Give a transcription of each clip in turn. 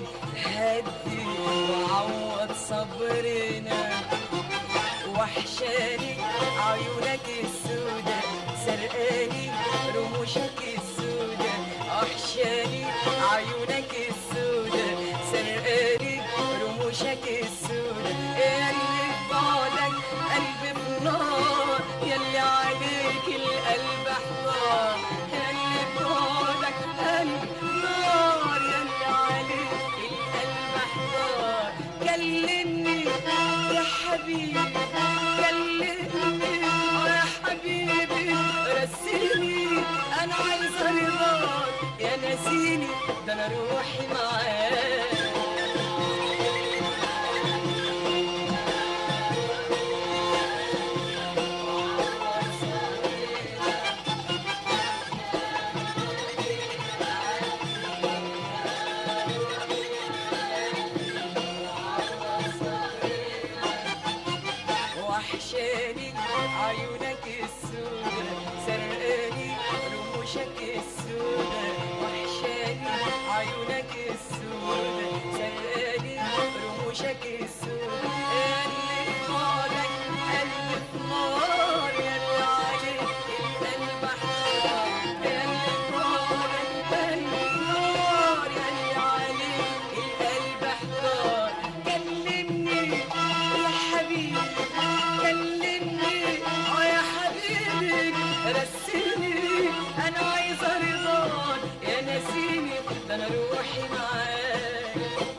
هدي وعوض صبرنا وحشاني عيونك السودة سرقاني رموشك السودة وحشاني عيونك السودة سرقاني رموشك السودة اللي بعدك قلبي بنار يلي عليك القلب حمار يلي بعدك قلبي نار يلي عليك القلب حمار كلمني يا حبيبي كلمني يا حبيبي رسيني انا عايزه رضاك يا ناسيني ده انا روحي معاك وحشاني عيونك السودة سرقاني رموشك السودة وحشاني عيونك السودة سرقاني رموشك السودة اللي بعدك قلبي في نار يلي عليك القلب حار يلي بعدك قلبي نار يلي عليك القلب حار كلمني يا حبيبي كلمني اه يا حبيبي رسيني انا عايزه رضاك يا ناسيني ده انا روحي معاك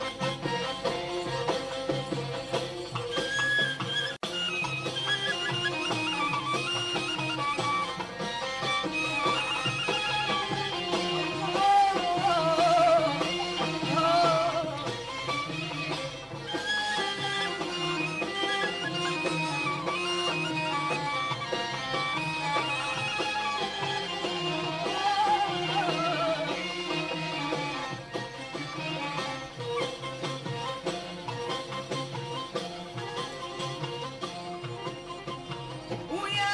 ويا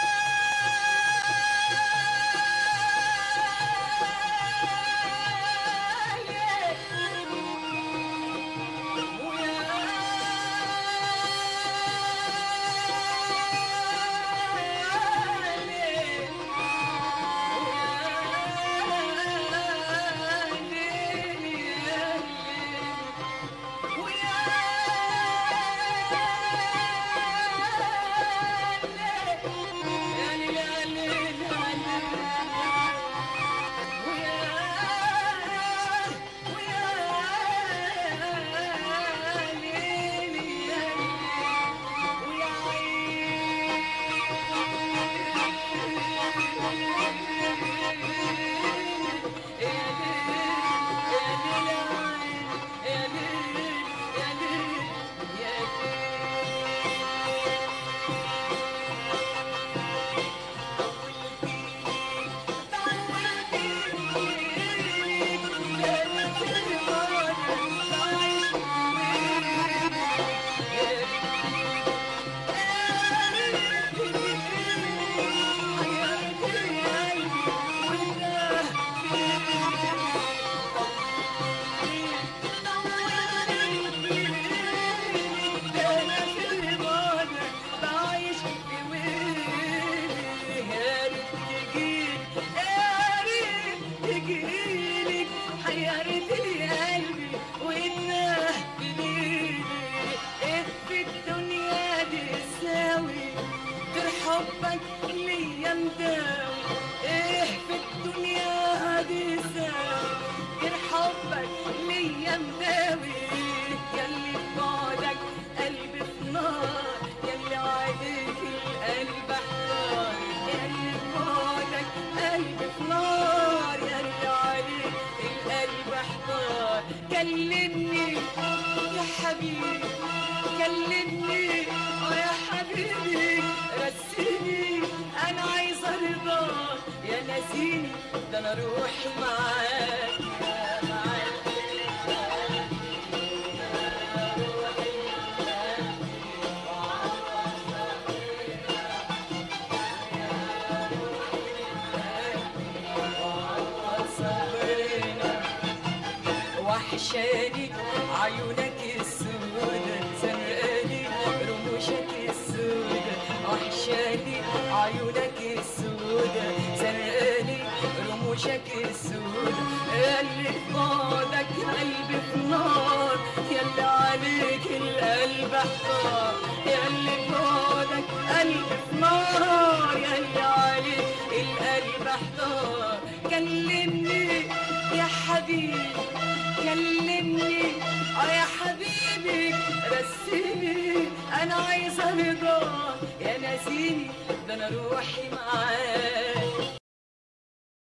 حيرتني قلبي وانه بليلي ايه في الدنيا دي ساوي غير حبك ليا مداوي ايه في الدنيا دي ساوي غير حبك ليا مداوي ياللي بعدك قلبي في نار ياللي عليك القلب حار ياللي بعدك قلبي في نار ياللي عليك القلب حار كلمني يا حبيبي كلمني اه يا حبيبي رسيني انا عايزه رضاك يا ناسيني ده انا روحي معاك يا معاك صبرنا وحشاني عيونك السودة سرقاني رموشك السودة وحشاني عيونك السودة سرقاني رموشك السودة اللي في بعدك قلبي في نار ياللي عليك القلب احتار ياللي في بعدك قلبي في نار ياللي عليك القلب احتار كلمني يا حبيبي كلمني اه يا حبيبي رسيني انا عايزه رضاك يا ناسيني ده انا روحي معاك